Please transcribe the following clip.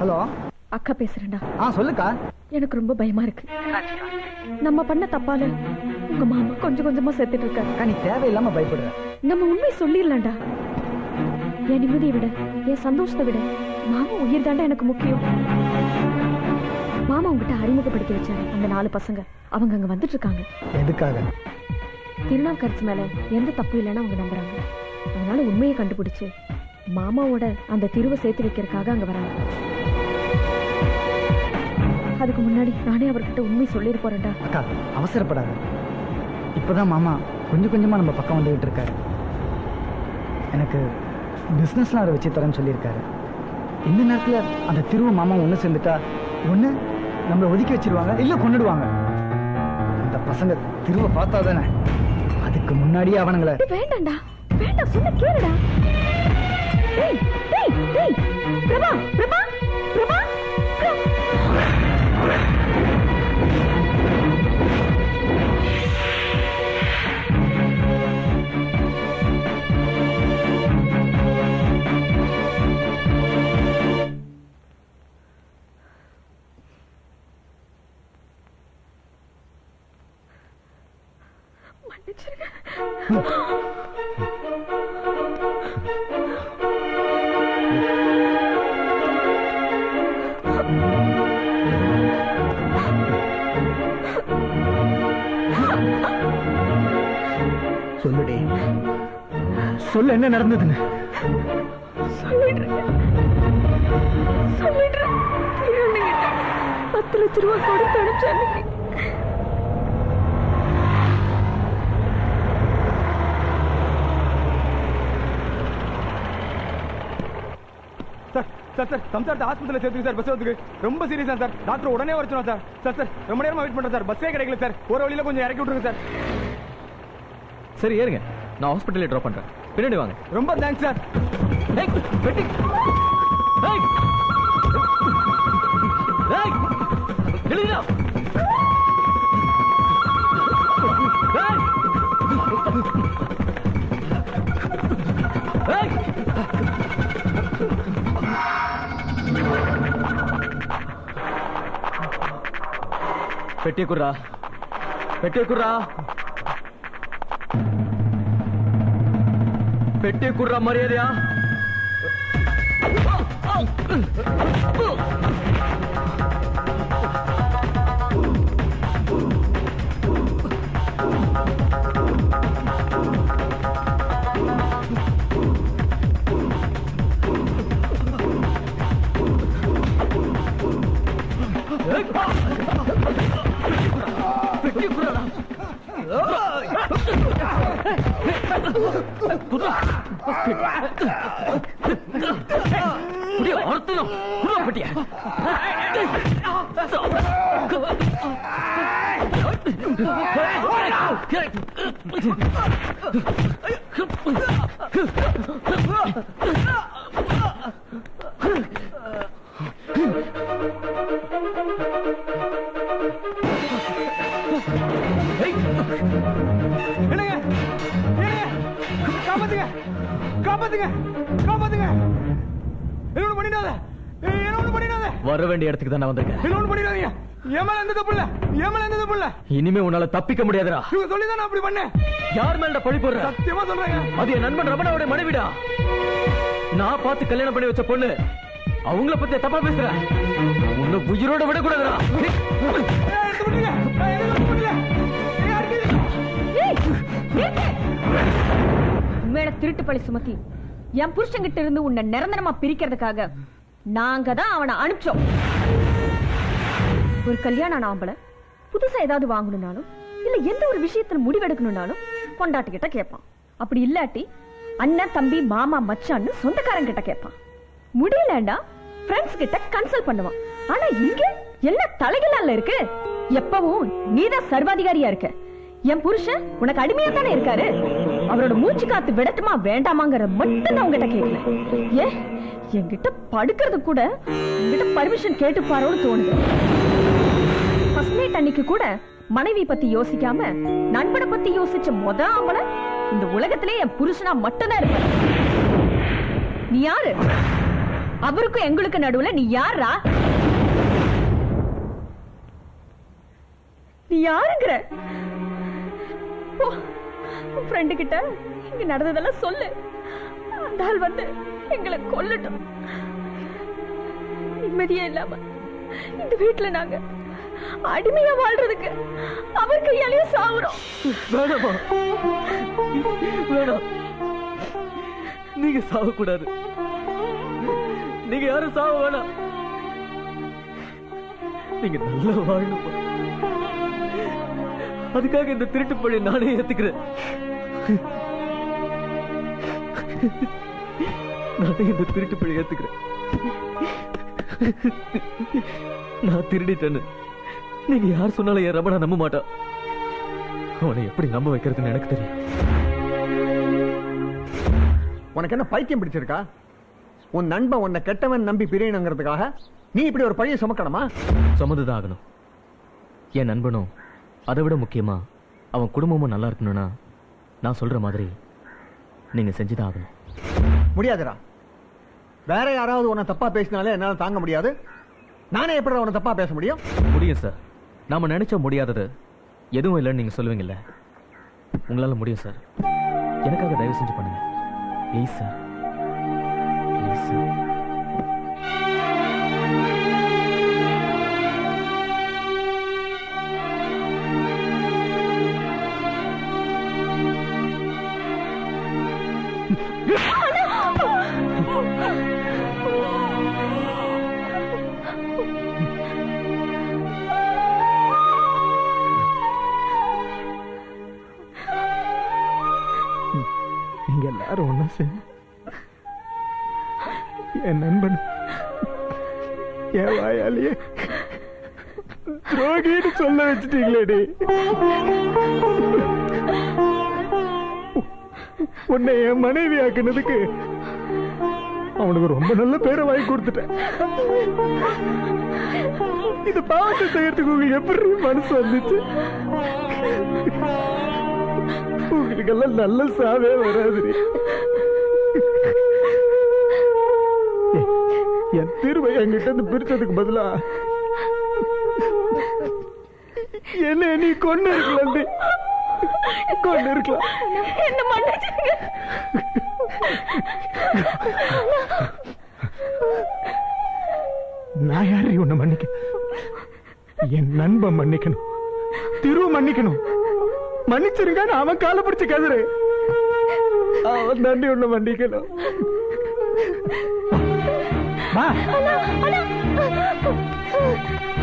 Hello அக்கா பேசுறேன்டா ஆ சொல்லுக்கா எனக்கு ரொம்ப பயமா இருக்கு நம்ம பண்ண தப்பால உங்க மாமா கொஞ்சம் கொஞ்சமா செத்துட்டு இருக்காரு அக்கா நீ தேவையில்லாம பயப்படுற நம்ம உண்மை சொல்லிடலாம்டா என் நிம்மதியை விட என் சந்தோஷத்தை விட மாமா உயிர் தாண்டா எனக்கு முக்கியம் மாமா உங்ககிட்ட அறிமுகப்படுத்தி வச்சாரு அந்த நாலு பசங்க அவங்க அங்க வந்துட்டு இருக்காங்க எதுக்காக திருநாவுக்கரசு மேல எந்த தப்பு இல்லைன்னு அவங்க நம்புறாங்க அதனால உண்மையை கண்டுபிடிச்சு மாமாவோட அந்த திருவை சேர்த்து வைக்கிறதுக்காக அங்க வராங்க அதுக்கு முன்னாடி நானே அவர்கிட்ட உண்மை சொல்லிட்டு போறேன்டா அக்கா அவசரப்படாத இப்போதான் மாமா கொஞ்சம் கொஞ்சமா நம்ம பக்கம் வந்துகிட்டு இருக்காரு எனக்கு பிஸ்னஸ்லாம் அவரை வச்சு தரேன்னு சொல்லியிருக்காரு இந்த நேரத்துல அந்த திருவு மாமா ஒன்று சேர்ந்துட்டா ஒன்று நம்மளை ஒதுக்கி வச்சிருவாங்க இல்லை கொண்டுடுவாங்க அந்த பசங்க திருவை பார்த்தா தானே அதுக்கு முன்னாடியே அவனுங்களை டேய், வேண்டாம்டா வேண்டாம் சொன்ன கேளுடா டேய் டேய் டேய் பிரபா பிரபா பிரபா மன்னிச்சிருங்க சொல்லுடி சொல்லு என்ன நடந்ததுன்னு சொல்லிடுறேன் சொல்லிடுறேன் திருவண்ணகிட்ட பத்து லட்ச ரூபா கொடுத்து அனுப்பிச்ச அன்னைக்கு சார் சார் சார் சம்சாரத்தை ஹாஸ்பிட்டலில் சேர்த்துக்கு சார் பஸ் வந்துக்கு ரொம்ப சீரியஸா சார் டாக்டர் உடனே வர சொன்னா சார் சார் சார் ரொம்ப நேரமா வெயிட் பண்றேன் சார் பஸ்ஸே கிடைக்கல சார் ஒரு வழியில கொஞ்சம் இறக்கி விட்டுருங்க சார் சரி ஏறுங்க நான் ஹாஸ்பிட்டலே ட்ராப் பண்றேன் பின்னாடி வாங்க ரொம்ப தேங்க்ஸ் சார் ஏய், வெட்டி. ஏய். ஏய், எழுதுடா. ஏய். ஏய். பெட்டியை குர்ரா பெட்டியை குர்ரா பெட்டியை குர்ரா மரியாதையா பெட்டி குர்ரா புடிய அர்த்தம் புடிய பெட்டிய என்னங்க என்னங்க காப்பாத்துங்க காப்பாத்துங்க காப்பாத்துங்க என்ன ஒண்ணு பண்ணிடாத என்ன ஒண்ணு பண்ணிடாத வர வேண்டிய இடத்துக்கு தான் நான் வந்திருக்கேன் என்ன ஒண்ணு பண்ணிடாதீங்க என் மேல எந்த தப்பு இல்ல என் மேல எந்த தப்பு இல்ல இனிமே உன்னால தப்பிக்க முடியாதுடா இவங்க சொல்லி நான் அப்படி பண்ணேன் யார் மேல பழி போடுற சத்தியமா சொல்றேங்க அது என் நண்பன் ரமணாவோட மனைவிடா நான் பார்த்து கல்யாணம் பண்ணி வச்ச பொண்ணு அவங்கள பத்தி தப்பா பேசுற உன்னை உயிரோட விடக்கூடாதுடா ஏய், எடுத்து விட்டுருங்க. ஏய், எடுத்து விட்டுருங்க. ஏய், அடிக்காதீங்க. ஏய், நிறுத்து. உண்மையில திருட்டு பழி சுமத்தி என் புருஷன்கிட்ட இருந்து உன்னை நிரந்தரமா பிரிக்கிறதுக்காக நாங்க தான் அவனை அனுப்பிச்சோம் ஒரு கல்யாணம் ஆன ஆம்பளை புதுசா ஏதாவது வாங்கணும்னாலும் இல்ல எந்த ஒரு விஷயத்துல முடிவெடுக்கணும்னாலும் பொண்டாட்டிக்கிட்ட கேட்பான் அப்படி இல்லாட்டி அண்ணன் தம்பி மாமா மச்சான்னு சொந்தக்காரங்க கிட்ட கேட்பான் முடியலண்டா ஃப்ரெண்ட்ஸ் கிட்ட கன்சல்ட் பண்ணுவான் ஆனா இங்க எல்லாம் தலைகளால இருக்கு எப்பவும் நீதான் சர்வாதிகாரியா இருக்க என் புருஷன் உனக்கு அடிமையா தானே இருக்காரு அவரோட மூச்சு காத்து விடட்டுமா வேண்டாமாங்கிற மட்டும் நான் உங்ககிட்ட கேட்கல ஏ என்கிட்ட படுக்கிறது கூட உங்ககிட்ட பர்மிஷன் கேட்டு பாரோன்னு தோணுது ஃபர்ஸ்ட் நைட் அன்னைக்கு கூட மனைவி பத்தி யோசிக்காம நண்பனை பத்தி யோசிச்ச மொத ஆம்பளை இந்த உலகத்திலே என் புருஷனா மட்டும்தான் இருப்பேன் நீ யாரு அவருக்கும் எங்களுக்கு நடுவுல நீ யாரா நீ யாருங்கிற போ உன் ஃப்ரெண்டு கிட்ட இங்க நடந்ததெல்லாம் சொல்லு அந்த ஆள் வந்து எங்களை கொல்லட்டும் நிம்மதியே இல்லாம இந்த வீட்டுல நாங்க அடிமையா வாழ்றதுக்கு அவர் கையாலேயே சாவுறோம் வேணாமா வேணாம் நீங்க சாவக்கூடாது நீங்க யாரும் சாவ வேணாம் நீங்க நல்லா வாழணும் அதுக்காக இந்த திருட்டு பழி நானே ஏத்துக்கிறேன் நானே இந்த திருட்டு பழி ஏத்துக்கிறேன் நான் திருடிட்டேன்னு நீங்க யார் சொன்னாலும் என் ரமணா நம்ப மாட்டா அவனை எப்படி நம்ப வைக்கிறதுன்னு எனக்கு தெரியும் உனக்கு என்ன பைத்தியம் பிடிச்சிருக்கா உன் நண்பன் உன்னை கெட்டவன் நம்பி பிரியணுங்கிறதுக்காக நீ இப்படி ஒரு பழியை சுமக்கணுமா சுமந்துதான் ஆகணும் என் நண்பனும் அதை விட முக்கியமா அவன் குடும்பமும் நல்லா இருக்கணும்னா நான் சொல்ற மாதிரி நீங்க செஞ்சுதான் ஆகணும் முடியாதுடா வேற யாராவது உன்னை தப்பா பேசினாலே என்னால தாங்க முடியாது நானே எப்படி உன்னை தப்பா பேச முடியும் முடியும் சார் நாம நினைச்ச முடியாதது எதுவும் இல்லைன்னு நீங்க சொல்லுவீங்கல்ல உங்களால முடியும் சார் எனக்காக தயவு செஞ்சு பண்ணுங்க ப்ளீஸ் சார் ப்ளீஸ் சார் நீங்க எல்லாரும் ஒண்ணா சேர்ந்து என் நண்பன் என் வாயாலேயே துரோகின்னு சொல்ல வச்சுட்டீங்களேடி உன்னை என் மனைவி ஆக்குனதுக்கு அவனுக்கு ரொம்ப நல்ல பேரை வாங்கி கொடுத்துட்டேன் இது பாவத்தை செய்யறதுக்கு உங்களுக்கு எப்படி மனசு வந்துச்சு உங்களுக்கெல்லாம் நல்ல சாவே வராது என் தீர்வை என்கிட்ட இருந்து பிரிச்சதுக்கு பதிலா என்ன நீ கொண்டு இருக்கலாம் கொண்டு இருக்கலாம் என்ன மன்னிச்சிருங்க நான் யாரை உன்னை மன்னிக்க என் நண்பன் மன்னிக்கணும் திரு மன்னிக்கணும் மன்னிச்சிருங்க அவன் காலை பிடிச்சு கதறு அவன் தாண்டி உன்னை மன்னிக்கணும் வா அண்ணா, அண்ணா.